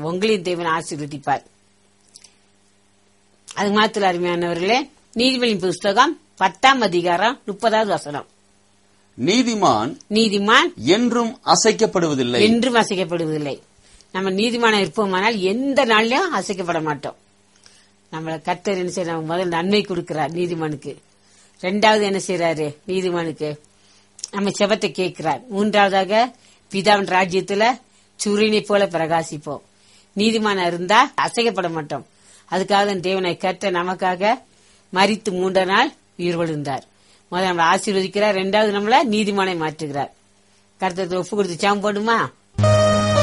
உங்களையும் தேவன் ஆசீர்வதிப்பார் அது மாத்திர அருமையானவர்களே நீதிமொழி புஸ்தகம் பத்தாம் அதிகாரம் முப்பதாவது வசனம் நீதிமான் நீதிமான் என்றும் அசைக்கப்படுவதில்லை என்றும் அசைக்கப்படுவதில்லை நம்ம நீதிமானம் இருப்போமானால் எந்த நாள்லயும் அசைக்கப்பட மாட்டோம் நம்மள கர்த்தர் என்ன செய்யறாரு முதல் நன்மை கொடுக்கிறார் நீதிமானுக்கு ரெண்டாவது என்ன செய்யறாரு நீதிமானுக்கு நம்ம செபத்தை கேட்கிறார் மூன்றாவதாக பிதாவின் ராஜ்யத்துல சூரியனை போல பிரகாசிப்போம் நீதிமானா இருந்தா அசைக்கப்பட மாட்டோம் அதுக்காக தான் தேவனை கர்த்தர் நமக்காக மரித்து மூன்ற நாள் உயிர் விழுந்தார் முதல்ல நம்மளை ஆசீர்வதிக்கிறார் ரெண்டாவது நம்மள நீதிமானை மாற்றுகிறார் கருத்தத்தை ஒப்பு கொடுத்து சாம் போடுமா